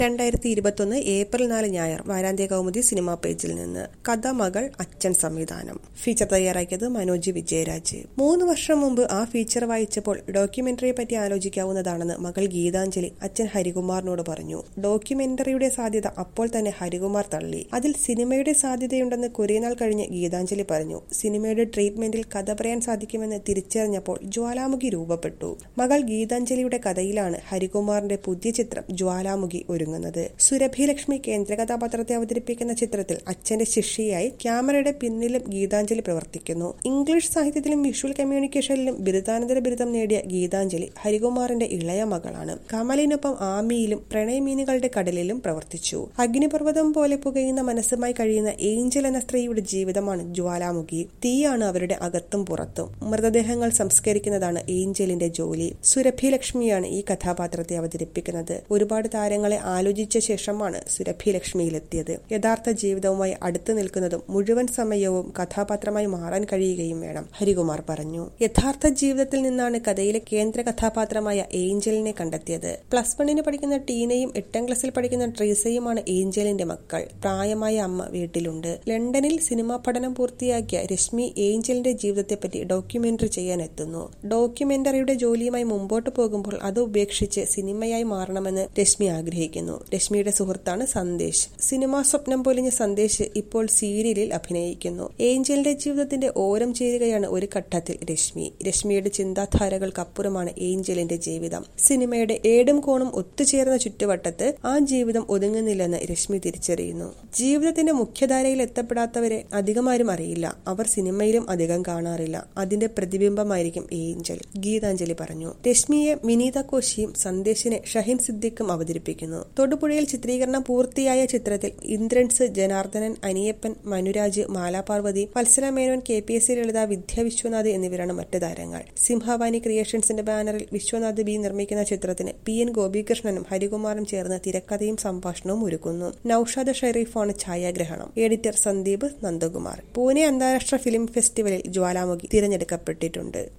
രണ്ടായിരത്തി ഇരുപത്തൊന്ന് ഏപ്രിൽ നാല് ഞായർ വാരാന്ത്യ കൗമുദി സിനിമാ പേജിൽ നിന്ന് കഥ മകൾ അച്ഛൻ സംവിധാനം ഫീച്ചർ തയ്യാറാക്കിയത് മനോജ് വിജയരാജ് മൂന്ന് വർഷം മുമ്പ് ആ ഫീച്ചർ വായിച്ചപ്പോൾ ഡോക്യുമെന്ററിയെ പറ്റി ആലോചിക്കാവുന്നതാണെന്ന് മകൾ ഗീതാഞ്ജലി അച്ഛൻ ഹരികുമാറിനോട് പറഞ്ഞു ഡോക്യുമെന്ററിയുടെ സാധ്യത അപ്പോൾ തന്നെ ഹരികുമാർ തള്ളി അതിൽ സിനിമയുടെ സാധ്യതയുണ്ടെന്ന് കുറേ നാൾ കഴിഞ്ഞ് ഗീതാഞ്ജലി പറഞ്ഞു സിനിമയുടെ ട്രീറ്റ്മെന്റിൽ കഥ പറയാൻ സാധിക്കുമെന്ന് തിരിച്ചറിഞ്ഞപ്പോൾ ജ്വാലാമുഖി രൂപപ്പെട്ടു മകൾ ഗീതാഞ്ജലിയുടെ കഥയിലാണ് ഹരികുമാറിന്റെ പുതിയ ചിത്രം ജ്വാലാമുഖി ഒരുങ്ങുന്നത് സുരഭി ലക്ഷ്മി കേന്ദ്ര കഥാപാത്രത്തെ അവതരിപ്പിക്കുന്ന ചിത്രത്തിൽ അച്ഛന്റെ ശിഷ്യയായി ക്യാമറയുടെ പിന്നിലും ഗീതാഞ്ജലി പ്രവർത്തിക്കുന്നു ഇംഗ്ലീഷ് സാഹിത്യത്തിലും വിഷ്വൽ കമ്മ്യൂണിക്കേഷനിലും ബിരുദാനന്തര ബിരുദം നേടിയ ഗീതാഞ്ജലി ഹരികുമാറിന്റെ ഇളയ മകളാണ് കമലിനൊപ്പം ആമിയിലും പ്രണയമീനുകളുടെ കടലിലും പ്രവർത്തിച്ചു അഗ്നിപർവ്വതം പോലെ പുകയുന്ന മനസ്സുമായി കഴിയുന്ന ഏഞ്ചൽ എന്ന സ്ത്രീയുടെ ജീവിതമാണ് ജ്വാലാമുഖി തീയാണ് അവരുടെ അകത്തും പുറത്തും മൃതദേഹങ്ങൾ സംസ്കരിക്കുന്നതാണ് ഏഞ്ചലിന്റെ ജോലി സുരഭി ലക്ഷ്മിയാണ് ഈ കഥാപാത്രത്തെ അവതരിപ്പിക്കുന്നത് ഒരുപാട് താരങ്ങളെ ആലോചിച്ച ശേഷമാണ് സുരഭി ലക്ഷ്മിയിലെത്തിയത് യഥാർത്ഥ ജീവിതവുമായി അടുത്തു നിൽക്കുന്നതും മുഴുവൻ സമയവും കഥാപാത്രമായി മാറാൻ കഴിയുകയും വേണം ഹരികുമാർ പറഞ്ഞു യഥാർത്ഥ ജീവിതത്തിൽ നിന്നാണ് കഥയിലെ കേന്ദ്ര കഥാപാത്രമായ ഏഞ്ചലിനെ കണ്ടെത്തിയത് പ്ലസ് വണ്ണിന് പഠിക്കുന്ന ടീനയും എട്ടാം ക്ലാസ്സിൽ പഠിക്കുന്ന ട്രീസയുമാണ് ഏഞ്ചലിന്റെ മക്കൾ പ്രായമായ അമ്മ വീട്ടിലുണ്ട് ലണ്ടനിൽ സിനിമാ പഠനം പൂർത്തിയാക്കിയ രശ്മി ഏഞ്ചലിന്റെ ജീവിതത്തെപ്പറ്റി ഡോക്യുമെന്ററി ചെയ്യാൻ എത്തുന്നു ഡോക്യുമെന്ററിയുടെ ജോലിയുമായി മുമ്പോട്ട് പോകുമ്പോൾ അത് ഉപേക്ഷിച്ച് സിനിമയായി മാറണമെന്ന് രശ്മി ആഗ്രഹിക്കുന്നു രശ്മിയുടെ സുഹൃത്താണ് സന്ദേശ് സിനിമാ സ്വപ്നം പൊലിഞ്ഞ സന്ദേശ് ഇപ്പോൾ സീരിയലിൽ അഭിനയിക്കുന്നു ഏഞ്ചലിന്റെ ജീവിതത്തിന്റെ ഓരം ചേരുകയാണ് ഒരു ഘട്ടത്തിൽ രശ്മി രശ്മിയുടെ ചിന്താധാരകൾക്കപ്പുറമാണ് ഏഞ്ചലിന്റെ ജീവിതം സിനിമയുടെ ഏടും കോണും ഒത്തുചേർന്ന ചുറ്റുവട്ടത്ത് ആ ജീവിതം ഒതുങ്ങുന്നില്ലെന്ന് രശ്മി തിരിച്ചറിയുന്നു ജീവിതത്തിന്റെ മുഖ്യധാരയിൽ എത്തപ്പെടാത്തവരെ അധികമാരും അറിയില്ല അവർ സിനിമയിലും അധികം കാണാറില്ല അതിന്റെ പ്രതിബിംബമായിരിക്കും ഏഞ്ചൽ ഗീതാഞ്ജലി പറഞ്ഞു രശ്മിയെ വിനീത കോശിയും സന്ദേശിനെ ഷഹിൻ സിദ്ദിഖും അവതരിപ്പിക്കുന്നു തൊടുപുഴയിൽ ചിത്രീകരണം പൂർത്തിയായ ചിത്രത്തിൽ Indrans Janardhanan Aniyappan Manuraj Mala Parvathi Valsala Menon K P S C Lalitha Vidya Vishwanath എന്നിവരാണ് മറ്റു താരങ്ങൾ സിംഹവാനി ക്രിയേഷൻസിന്റെ ബാനറിൽ വിശ്വനാഥ് ബി നിർമ്മിക്കുന്ന ചിത്രത്തിന് പി എൻ ഗോപികൃഷ്ണനും ഹരികുമാറും ചേർന്ന് തിരക്കഥയും സംഭാഷണവും ഒരുക്കുന്നു നൌഷാദ് ഷെരീഫാണ് ഛായാഗ്രഹണം എഡിറ്റർ സന്ദീപ് നന്ദകുമാർ പൂനെ അന്താരാഷ്ട്ര ഫിലിം ഫെസ്റ്റിവലിൽ ജ്വാലാമുഖി തിരഞ്ഞെടുക്കപ്പെട്ടിട്ടുണ്ട്